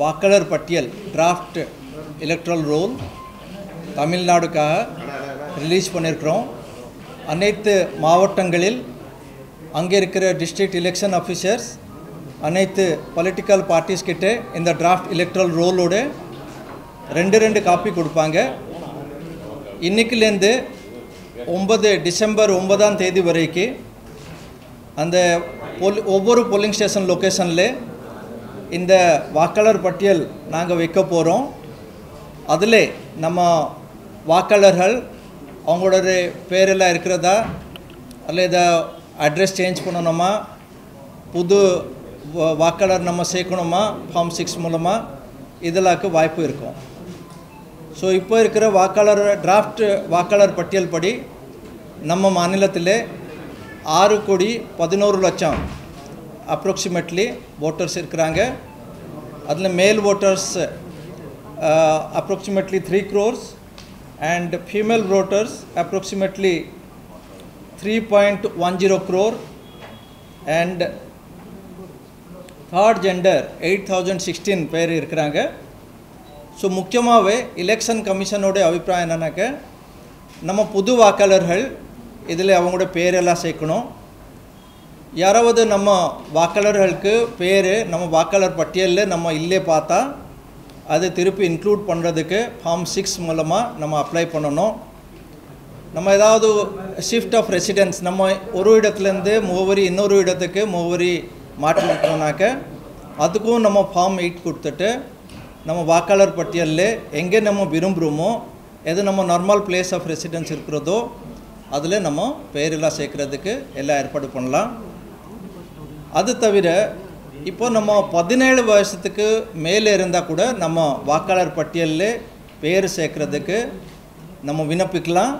வாக்காளர் பட்டியல் draft electoral roll தமிழ்நாடுக்காக ரிலீஸ் பண்ணியிருக்கிறோம் அனைத்து மாவட்டங்களில் அங்கே இருக்கிற டிஸ்ட்ரிக்ட் எலெக்ஷன் ஆஃபீஸர்ஸ் அனைத்து பொலிட்டிக்கல் பார்ட்டிஸ் கிட்ட இந்த டிராஃப்ட் எலக்ட்ரல் ரோலோட ரெண்டு ரெண்டு காப்பி கொடுப்பாங்க இன்னைக்குலேருந்து ஒன்பது டிசம்பர் ஒன்பதாம் தேதி வரைக்கும் அந்த பொல் ஒவ்வொரு போலிங் ஸ்டேஷன் லொக்கேஷனில் இந்த வாக்காளர் பட்டியல் நாங்கள் வைக்க போகிறோம் அதில் நம்ம வாக்காளர்கள் அவங்களோட பேரெல்லாம் இருக்கிறதா அல்லது அட்ரஸ் சேஞ்ச் பண்ணணுமா புது வா- வாக்காளர் நம்ம சேர்க்கணுமா ஃபார்ம் சிக்ஸ் மூலமாக இதெல்லாக்கு வாய்ப்பு இருக்கும் ஸோ இப்போ இருக்கிற வாக்காளர் டிராஃப்ட் வாக்காளர் பட்டியல் படி நம்ம மாநிலத்தில் ஆறு கோடி பதினோரு லட்சம் அப்ராக்சிமேட்லி ஓட்டர்ஸ் இருக்கிறாங்க அதில் male voters approximately three crores and female voters approximately three point one zero crore and third gender eight thousand sixteen பேர் இருக்கிறாங்க ஸோ முக்கியமாகவே எலெக்ஷன் கமிஷனோட அபிப்பிராயம் என்னன்னாக்க நம்ம புது வாக்காளர்கள் இதில் அவங்களோட பேரெல்லாம் சேர்க்கணும் யாராவது நம்ம வாக்காளர்களுக்கு பேர் நம்ம வாக்காளர் பட்டியலில் நம்ம இல்லே பார்த்தா அதை திருப்பி இன்க்ளூட் பண்ணுறதுக்கு ஃபார்ம் சிக்ஸ் மூலமாக நம்ம அப்ளை பண்ணணும் நம்ம ஏதாவது ஷிஃப்ட் ஆஃப் ரெசிடென்ஸ் நம்ம ஒரு இடத்துலேருந்து முகவரி இன்னொரு இடத்துக்கு முகவரி மாற்றி விட்டோம்னாக்க அதுக்கும் நம்ம ஃபார்ம் எயிட் கொடுத்துட்டு நம்ம வாக்காளர் பட்டியலில் எங்கே நம்ம விரும்புகிறோமோ எது நம்ம நார்மல் பிளேஸ் ஆஃப் ரெசிடென்ஸ் இருக்கிறதோ அதில் நம்ம பேரெல்லாம் சேர்க்குறதுக்கு எல்லாம் ஏற்பாடு பண்ணலாம் அது தவிர இப்போ நம்ம பதினேழு வருஷத்துக்கு மேலே இருந்தால் கூட நம்ம வாக்காளர் பட்டியலில் பேர் சேர்க்குறதுக்கு நம்ம விண்ணப்பிக்கலாம்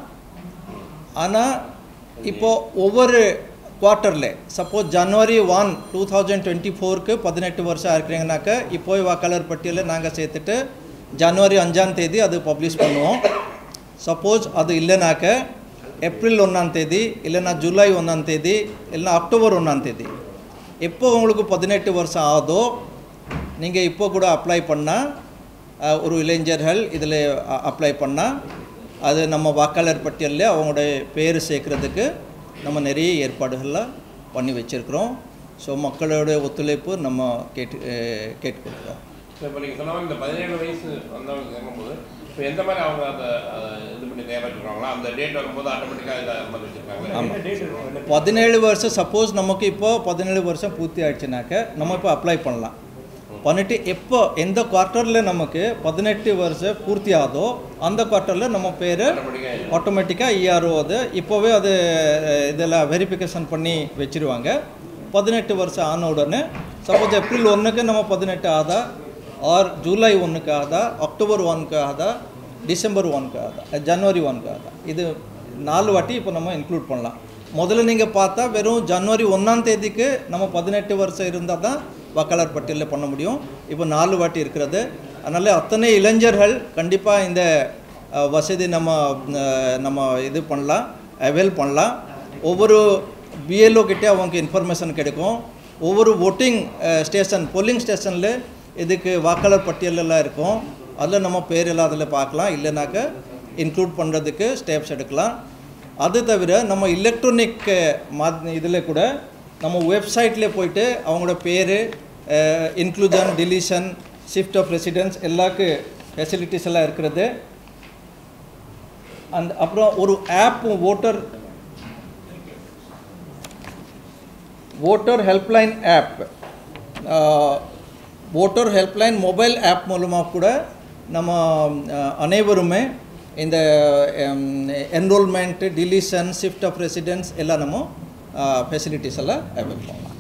ஆனால் இப்போ ஒவ்வொரு குவார்ட்டரில் suppose January one two thousand twenty ஃபோருக்கு பதினெட்டு வருஷம் இருக்கிறீங்கனாக்க இப்போ வாக்காளர் பட்டியலில் நாங்கள் சேர்த்துட்டு ஜனவரி அஞ்சாம் தேதி அது பப்ளிஷ் பண்ணுவோம் சப்போஸ் அது இல்லைனாக்க ஏப்ரல் ஒன்றாம் தேதி இல்லைன்னா ஜூலை ஒன்றாம் தேதி இல்லைன்னா அக்டோபர் ஒன்றாம் தேதி எப்போ உங்களுக்கு பதினெட்டு வருஷம் ஆகுதோ நீங்கள் இப்போ கூட அப்ளை பண்ணால் அஹ், ஒரு இளைஞர்கள் இதில் அப்ளை பண்ணால் அது நம்ம வாக்காளர் பட்டியலில் அவங்களுடைய பேர் சேர்க்கறதுக்கு நம்ம நிறைய ஏற்பாடுகள்லாம் பண்ணி வச்சுருக்கிறோம் ஸோ மக்களோட ஒத்துழைப்பு நம்ம கேட்டு அஹ், கேட்டுக்கொள்கிறோம் ஸோ இப்போ நீங்கள் சொன்ன மாதிரி இந்த பதினேழு வயசு வந்தவங்க கேட்கும்போது இப்போ எந்த மாதிரி அவங்க அதை அஹ், இது பண்ணி தயாரிச்சிருக்காங்களா அந்த டேட் வரும்போது ஆட்டோமேட்டிக்காக இதை மாதிரி வச்சுருக்காங்க ஆமாம் பதினேழு வருஷம் சப்போஸ் நமக்கு இப்போ பதினேழு வருஷம் பூர்த்தி ஆயிடுச்சுனாக்க நம்ம இப்போ அப்ளை பண்ணலாம் பண்ணிட்டு எப்போ எந்த குவார்ட்டரில் நமக்கு பதினெட்டு வருஷம் பூர்த்தி ஆகுதோ அந்த குவார்ட்டரில் நம்ம பேர் ஆட்டோமேட்டிக்காக ஆட்டோமேட்டிக்காக இஆர்ஓ அது இப்போவே அது அஹ், இதெல்லாம் வெரிஃபிகேஷன் பண்ணி வச்சிருவாங்க பதினெட்டு வருஷம் ஆன உடனே சப்போஸ் ஏப்ரல் ஒன்றுக்கு நம்ம பதினெட்டு ஆதா ஆர் ஜூலை ஒன்றுக்கு ஆதா அக்டோபர் ஒன்க்கு ஆதா டிசம்பர் ஒன்க்கு ஆதா ஜனவரி ஒன்க்கு ஆதா இது நாலு வாட்டி இப்போ நம்ம இன்க்ளூட் பண்ணலாம் முதல்ல நீங்கள் பார்த்தா வெறும் ஜனவரி ஒன்றாம் தேதிக்கு நம்ம பதினெட்டு வருஷம் இருந்தால் தான் வாக்காளர் பட்டியலில் பண்ண முடியும் இப்போ நாலு வாட்டி இருக்கிறது அதனால் அத்தனை இளைஞர்கள் கண்டிப்பாக இந்த அஹ், வசதி நம்ம அஹ், நம்ம இது பண்ணலாம் அவைல் பண்ணலாம் ஒவ்வொரு பிஎல்ஓ கிட்டே அவங்க இன்ஃபர்மேஷன் கிடைக்கும் ஒவ்வொரு ஓட்டிங் ஸ்டேஷன் போலிங் ஸ்டேஷனில் இதுக்கு வாக்காளர் பட்டியலெல்லாம் இருக்கும் அதில் நம்ம பேர் எல்லாம் அதில் பார்க்கலாம் இல்லைனாக்க இன்க்ளூட் பண்ணுறதுக்கு ஸ்டெப்ஸ் எடுக்கலாம் அது தவிர நம்ம எலக்ட்ரானிக் மா இதில் கூட நம்ம வெப்சைட்டில் போயிட்டு அவங்களோட பேர் inclusion deletion shift of residence எல்லாக்கு ஃபெசிலிட்டிஸ் எல்லாம் இருக்கிறது அந்த அப்புறம் ஒரு app voter voter helpline app voter helpline mobile app மூலமாக கூட நம்ம அஹ், அனைவருமே இந்த enrollment deletion shift of residence எல்லாம் நம்ம ஃபெசிலிட்டிஸ் எல்லாம் அவைல் பண்ணலாம்